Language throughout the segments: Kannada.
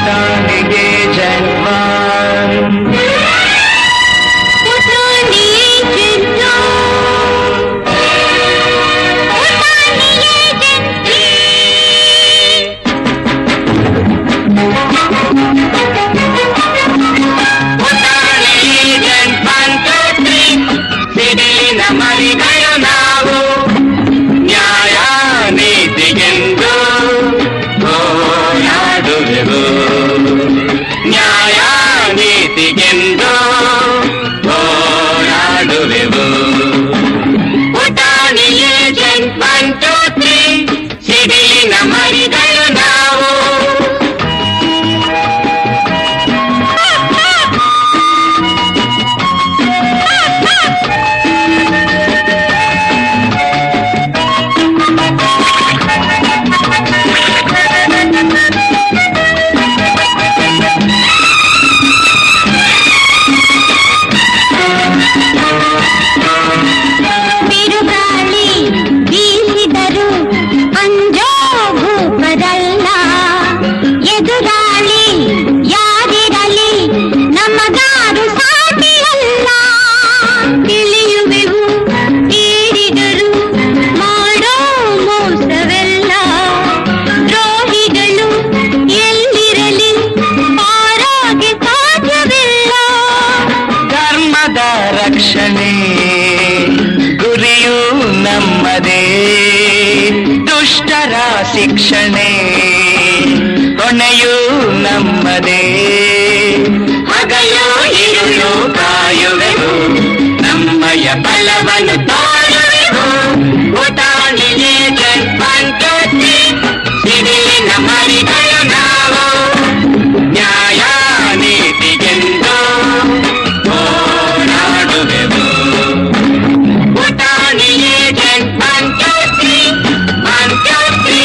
ಪುಟಾಣಿಗೆ ಜನ್ವಾನ್ ಪುಟಾಣಿಯೇ ಜನ್ಮ ಪುಟಾಣಿಯೇ ಜನ್ಮ ಪುಟಾಣಿಗೆ ಜನ್ವಾನ್ ತೋಟ್ರಿ ಸಿಡಿಲಿನ ಮರಿಗಳು ನಾವು ನ್ಯಾಯ ನೀತಿಗೆಂದು ಹೋರಾಡುವೆವು ನ್ಯಾಯ ನೀತಿಗೆಂದು ಹೋರಾಡುವೆವು ಪುಟಾಣಿಯೇ ಜನ್ವಾನ್ ತೋಟ್ರಿ ಸಿಡಿಲಿನ ಮರಿಗಳು ನಾವು ಬಿರುಗಾಳಿ ಬೀಸಿದರು ಅಂಜೋ ಭೂಪರಲ್ಲ ಎದುರಾಳಿ ಯಾರಿರಲಿ ನಮಗಾರು ಸಾಟಿಯಲ್ಲ ತಿಳಿಯುವೆವು ತೀರಿದರು ಮಾಡೋ ಮೋಸವೆಲ್ಲ ದ್ರೋಹಿಗಳು ಎಲ್ಲಿರಲಿ ಪಾರಾಗೆ ಸಾಧ್ಯವಿಲ್ಲ ಧರ್ಮದ ರಕ್ಷಣೆ ಗುರಿಯೂ ನಮ್ಮದೇ ದುಷ್ಟರ ಶಿಕ್ಷಣೆ ಹೊಣೆಯೂ ನಮ್ಮದೇ ಹಗಲು ಇರುಳು ಕಾಯುವೆವು ನಮ್ಮಯ ಬಲವನ್ನು ತೋರುವೆವು ಉದಾಹರಣೆಗೆ ಜನ್ಮಂತೋತಿ ಸಿಡಿಲಿನ ಮರಿಗಳು ನಾವು ನ್ಯಾಯ ನೀತಿಗೆಂದು ಹೋರಾಡುವೆವು ಪುಟಾಣಿಯೇ ಜನ್ಮಂತೋತಿ ಮಂತೋತಿ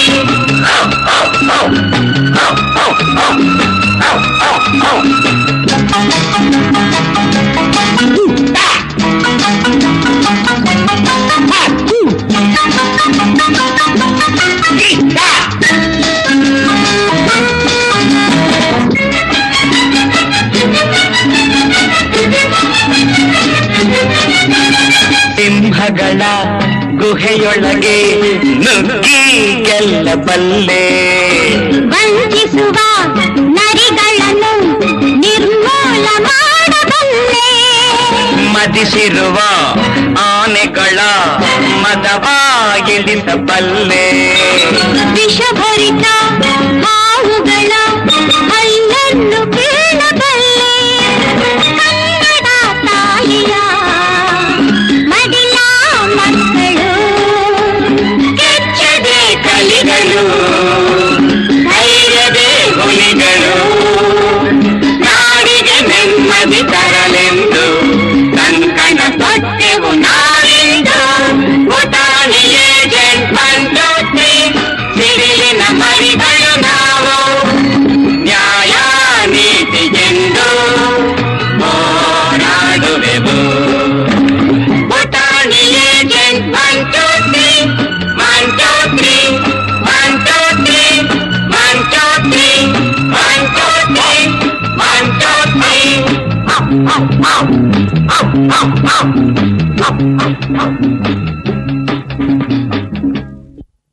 ಸಿಂಹಗಳ ಗುಹೆಯೊಳಗೆ ನುಗ್ಗಿ ಗೆಲ್ಲಬಲ್ಲೆ ವಂಚಿಸುವ ನರಿಗಳನ್ನು ನಿರ್ಮೂಲ ಮಾಡಬಲ್ಲೆ ಮದಿಸಿರುವ ಆನೆಗಳ ಮದವಾಗಿಳಿಸಬಲ್ಲೆ ವಿಷಭರಿತ ಹಾವುಗಳ ಹಲ್ಲನ್ನು ಕೇಳಬಲ್ಲೆ ಕನ್ನಡ ತಾಯಿಯ ಮಡಿಲ ಮಕ್ಕಳು ಕೆಚ್ಚದೆ ಕಲಿಗಳು